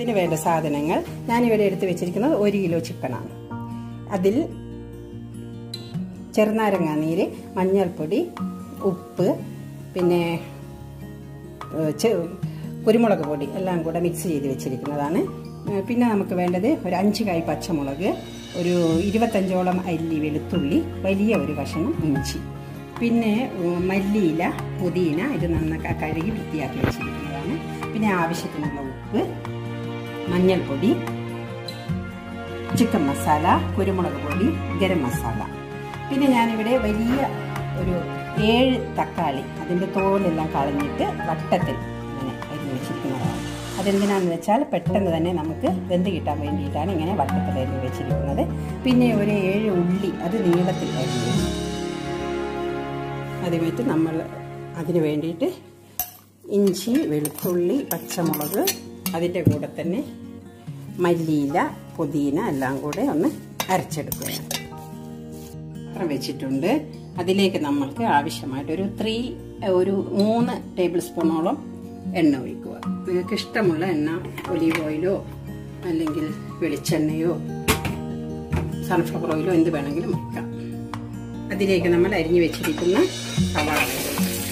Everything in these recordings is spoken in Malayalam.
ഇതിന് വേണ്ട സാധനങ്ങൾ ഞാനിവിടെ എടുത്ത് വെച്ചിരിക്കുന്നത് ഒരു കിലോ ചിക്കനാണ് അതിൽ ചെറുനാരങ്ങ നീര് മഞ്ഞൾപ്പൊടി ഉപ്പ് പിന്നെ ഏഹ്, ചെ- കുരുമുളക് പൊടി എല്ലാം കൂടെ മിക്സ് ചെയ്ത് വെച്ചിരിക്കുന്നതാണ് ഏഹ്, പിന്നെ നമുക്ക് വേണ്ടത് ഒരു അഞ്ച് കായ് പച്ചമുളക് ഒരു ഇരുപത്തഞ്ചോളം അല്ലി വെളുത്തുള്ളി വലിയ ഒരു കഷ്ണം ഇഞ്ചി പിന്നെ ഉം, മല്ലിയില പുതിന ഇത് നന്നാക്കി കഴുകി വൃത്തിയാക്കി വെച്ചിരിക്കുന്നതാണ് പിന്നെ ആവശ്യത്തിനുള്ള ഉപ്പ് മഞ്ഞൾപ്പൊടി ചിക്കൻ മസാല കുരുമുളക് പൊടി ഗരം മസാല പിന്നെ ഞാനിവിടെ വലിയ ഒരു ഏഴ് തക്കാളി അതിൻ്റെ തോലെല്ലാം കളഞ്ഞിട്ട് വട്ടത്തിൽ ഇങ്ങനെ അരിഞ്ഞ് വെച്ചിരിക്കുന്നതാണ് അതെന്തിനാന്ന് വെച്ചാൽ പെട്ടെന്ന് തന്നെ നമുക്ക് വെന്ത് കിട്ടാൻ വേണ്ടിയിട്ടാണ് ഇങ്ങനെ വട്ടത്തിൽ അരിഞ്ഞ് വെച്ചിരിക്കുന്നത് പിന്നെ ഒരു ഏഴ് ഉള്ളി അത് നീളത്തിൽ അരിഞ്ഞ് വെച്ചു ആദ്യമായിട്ട് നമ്മൾ അതിന് വേണ്ടിയിട്ട് ഇഞ്ചി വെളുത്തുള്ളി പച്ചമുളക് അതിൻ്റെ കൂടെ തന്നെ മല്ലിയില പുതിന എല്ലാം കൂടെ ഒന്ന് അരച്ചെടുക്കുകയാണ് പാത്രം വെച്ചിട്ടുണ്ട് അതിലേക്ക് നമ്മൾക്ക് ആവശ്യമായിട്ട് ഒരു ത്രീ ഒരു മൂന്ന് ടേബിൾ സ്പൂണോളം എണ്ണ ഒഴിക്കുക നിങ്ങൾക്ക് ഇഷ്ടമുള്ള എണ്ണ ഒലീവ് ഓയിലോ അല്ലെങ്കിൽ വെളിച്ചെണ്ണയോ സൺഫ്ലവർ ഓയിലോ എന്ത് വേണമെങ്കിലും വയ്ക്കാം അതിലേക്ക് നമ്മൾ അരിഞ്ഞു വെച്ചിരിക്കുന്ന സവാള ഇടുക.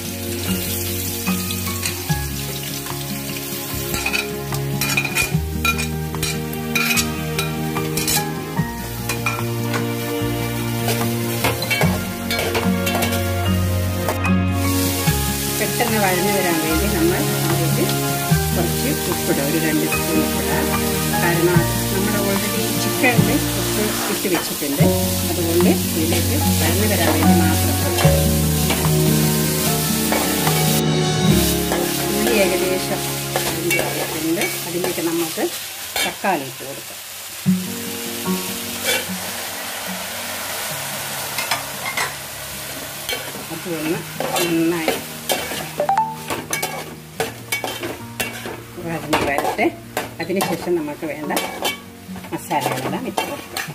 പെട്ടെന്ന് വഴഞ്ഞു വരാൻ വേണ്ടി നമ്മൾ അതിലേക്ക് കുറച്ച് ഉപ്പിടുക ഒരു രണ്ട് സ്പൂൺ ഉപ്പിടാം കാരണം നമ്മൾ ഓൾറെഡി ചിക്കനിൽ ഉപ്പ് ഇട്ട് വെച്ചിട്ടുണ്ട് അതുകൊണ്ട് ഇതിലേക്ക് വഴഞ്ഞു വരാൻ വേണ്ടി മാത്രം ഉള്ളി ഏകദേശം അരിഞ്ഞ് വന്നിട്ടുണ്ട് അതിലേക്ക് നമുക്ക് തക്കാളി ഇട്ട് കൊടുക്കാം അതൊന്ന് നന്നായി വരഞ്ഞ് വരട്ടെ അതിനുശേഷം നമുക്ക് വേണ്ട മസാലകളെല്ലാം ഇട്ട് കൊടുക്കാം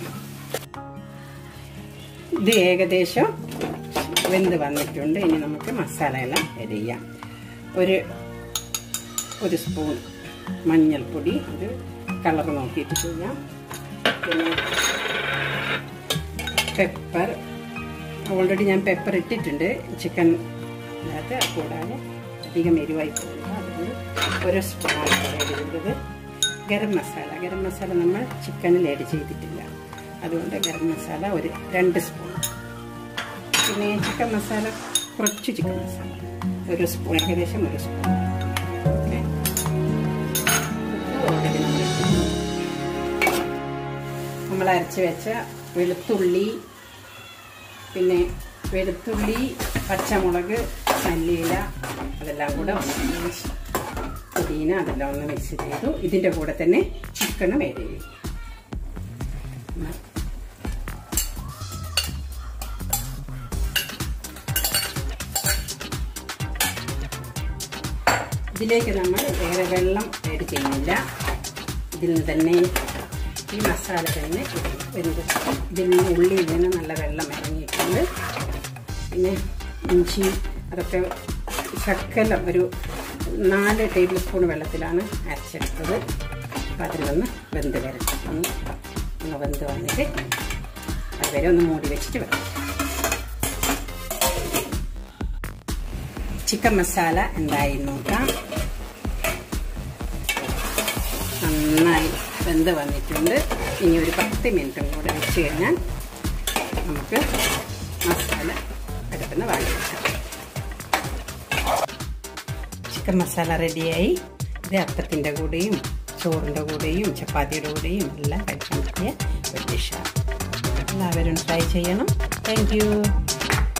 ഇത് ഏകദേശം വെന്ത് വന്നിട്ടുണ്ട് ഇനി നമുക്ക് മസാലയെല്ലാം add ചെയ്യാം ഒരു ഒരു സ്പൂൺ മഞ്ഞൾപ്പൊടി ഒരു കളർ നോക്കിയിട്ട് ചെയ്യാം പിന്നെ പെപ്പർ ഓൾറെഡി ഞാൻ പെപ്പർ ഇട്ടിട്ടുണ്ട് ചിക്കൻ അതിനകത്ത് കൂടാതെ അധികം എരിവായി പോകില്ല അതുകൊണ്ട് ഒരു സ്പൂണാണ് ആഡ് ചെയ്തത് ഗരം മസാല ഗരം മസാല നമ്മൾ ചിക്കനിൽ ആഡ് ചെയ്തിട്ടില്ല അതുകൊണ്ട് ഗരം മസാല ഒരു രണ്ട് സ്പൂൺ പിന്നെ ചിക്കൻ മസാല കുറച്ച് ചിക്കൻ മസാല ഒരു സ്പൂൺ ഏകദേശം ഒരു സ്പൂൺ ഓക്കെ ഓൾറെഡി നമ്മൾ ഇട്ടിട്ടുണ്ട്. നമ്മൾ അരച്ച് വെച്ച വെളുത്തുള്ളി പിന്നെ വെളുത്തുള്ളി പച്ചമുളക് മല്ലിയില അതെല്ലാം കൂടെ ഒന്ന് മിക്സ് പുതിന അതെല്ലാം ഒന്ന് മിക്സ് ചെയ്തു ഇതിൻ്റെ കൂടെ തന്നെ ചിക്കനും ആഡ് ചെയ്യും ഇതിലേക്ക് നമ്മൾ വേറെ വെള്ളം ആഡ് ചെയ്യുന്നില്ല ഇതിൽ നിന്ന് തന്നെ ഈ മസാല തന്നെ വെന്ത് ഇതിൽ നിന്ന് ഉള്ളിയിൽ നിന്ന് നല്ല വെള്ളം ഇറങ്ങിയിട്ടുണ്ട് പിന്നെ ഇഞ്ചി അതൊക്കെ ശക്കലം ഒരു നാല് ടേബിൾ സ്പൂൺ വെള്ളത്തിലാണ് അരച്ചെടുത്തത് അപ്പം അതിലൊന്ന് വെന്ത് വരട്ടെ ഒന്ന് ഒന്ന് വെന്ത് വന്നിട്ട് അതുവരെ ഒന്ന് മൂടി വെച്ചിട്ട് വരാം ചിക്കൻ മസാല എന്തായി നോക്കാം നന്നായി വെന്ത് വന്നിട്ടുണ്ട് ഇനി ഒരു പത്ത് മിനിറ്റും കൂടെ വെച്ച് കഴിഞ്ഞാൽ നമുക്ക് മസാല അടുപ്പിന്ന് വാങ്ങി വെക്കാം ചിക്കൻ മസാല റെഡിയായി ഇത് അപ്പത്തിൻ്റെ കൂടെയും ചോറിൻ്റെ കൂടെയും ചപ്പാത്തിയുടെ കൂടെയും എല്ലാം കഴിക്കാൻ പറ്റിയ ഒരു ഡിഷാണ് എല്ലാവരും ട്രൈ ചെയ്യണം താങ്ക്